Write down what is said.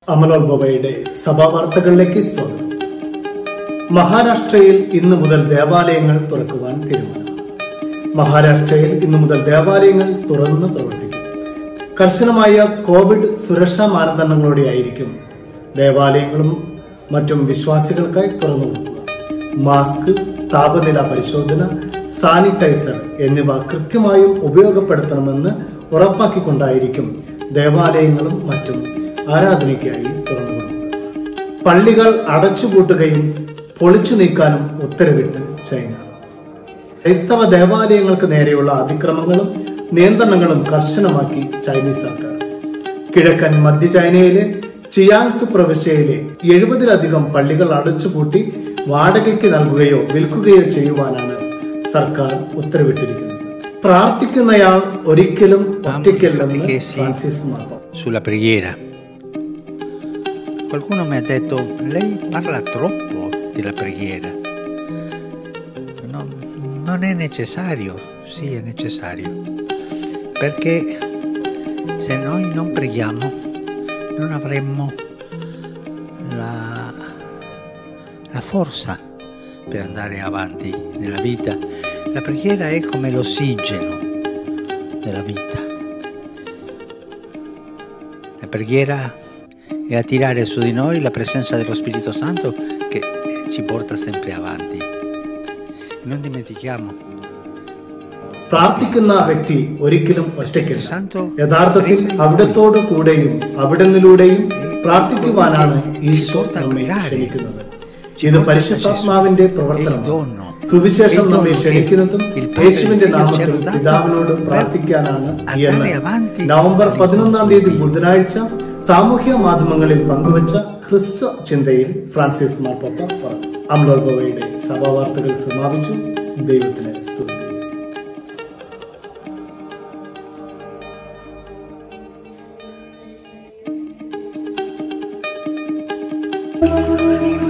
അമലോത്ഭവയുടെ സഭാവാർത്തകളിലേക്ക് സ്വാഗതം മഹാരാഷ്ട്രയിൽ ഇന്നു മുതൽ ദേവാലയങ്ങൾ തുറക്കുവാൻ തീരുമാനം മഹാരാഷ്ട്രയിൽ ഇന്നു മുതൽ ദേവാലയങ്ങൾ തുറന്ന് പ്രവർത്തിക്കും കർശനമായ കോവിഡ് സുരക്ഷാ മാനദണ്ഡങ്ങളോടെയായിരിക്കും ദേവാലയങ്ങളും മറ്റും വിശ്വാസികൾക്കായി തുറന്നു കൊടുക്കുക മാസ്ക് താപനില പരിശോധന സാനിറ്റൈസർ എന്നിവ കൃത്യമായും ഉപയോഗപ്പെടുത്തണമെന്ന് ഉറപ്പാക്കിക്കൊണ്ടായിരിക്കും ദേവാലയങ്ങളും മറ്റും ആരാധനയ്ക്കായി തുറന്നു കൊടുക്കുക പള്ളികൾ അടച്ചുപൂട്ടുകയും പൊളിച്ചു നീക്കാനും ഉത്തരവിട്ട് ചൈന ക്രൈസ്തവ ദേവാലയങ്ങൾക്ക് നേരെയുള്ള അതിക്രമങ്ങളും നിയന്ത്രണങ്ങളും കർശനമാക്കി ചൈനീസ് സർക്കാർ കിഴക്കൻ മധ്യ ചൈനയിലെ ചിയാങ്സ് പ്രവിശ്യയിലെ എഴുപതിലധികം പള്ളികൾ അടച്ചുപൂട്ടി വാടകയ്ക്ക് നൽകുകയോ വിൽക്കുകയോ ചെയ്യുവാനാണ് സർക്കാർ ഉത്തരവിട്ടിരിക്കുന്നത് പ്രാർത്ഥിക്കുന്നയാൾ ഒരിക്കലും ഒറ്റയ്ക്കല്ലെന്ന് ഫ്രാൻസിസ് മാർപ്പാപ്പ sulla preghiera. Qualcuno mi ha detto, lei parla troppo della preghiera. Non, non è necessario, sì è necessario, perché se noi non preghiamo non avremmo la, la forza per andare avanti nella vita. La preghiera è come l'ossigeno della vita. La preghiera è attirare su di noi la presenza dello Spirito Santo che ci porta sempre avanti. E non dimentichiamo, പ്രാർത്ഥിക്കുന്ന വ്യക്തി ഒരിക്കലും ഒറ്റയ്ക്കല്ല യഥാർത്ഥത്തിൽ അവിടത്തോടു കൂടെയും അവിടന്നിലൂടെയും പ്രാർത്ഥിക്കുവാനാണ് ഈശോ നമ്മെ ക്ഷണിക്കുന്നത് ഇത് പരിശുദ്ധാത്മാവിന്റെ പ്രവർത്തനമാണ് സുവിശേഷം നമ്മെ ക്ഷണിക്കുന്നതും യേശുവിന്റെ നാമത്തിൽ പിതാവിനോട് പ്രാർത്ഥിക്കാനാണ് എന്ന് നവംബർ പതിനൊന്നാം തീയതി ബുധനാഴ്ച സാമൂഹ്യ മാധ്യമങ്ങളിൽ പങ്കുവച്ച ക്രിസ്തു ചിന്തയിൽ ഫ്രാൻസിസ് മാർപ്പാപ്പ പറഞ്ഞു അമലോത്ഭവയുടെ സഭാവാർത്തകൾ സമാപിച്ചു ദൈവത്തിന് സ്തുതി Thank you.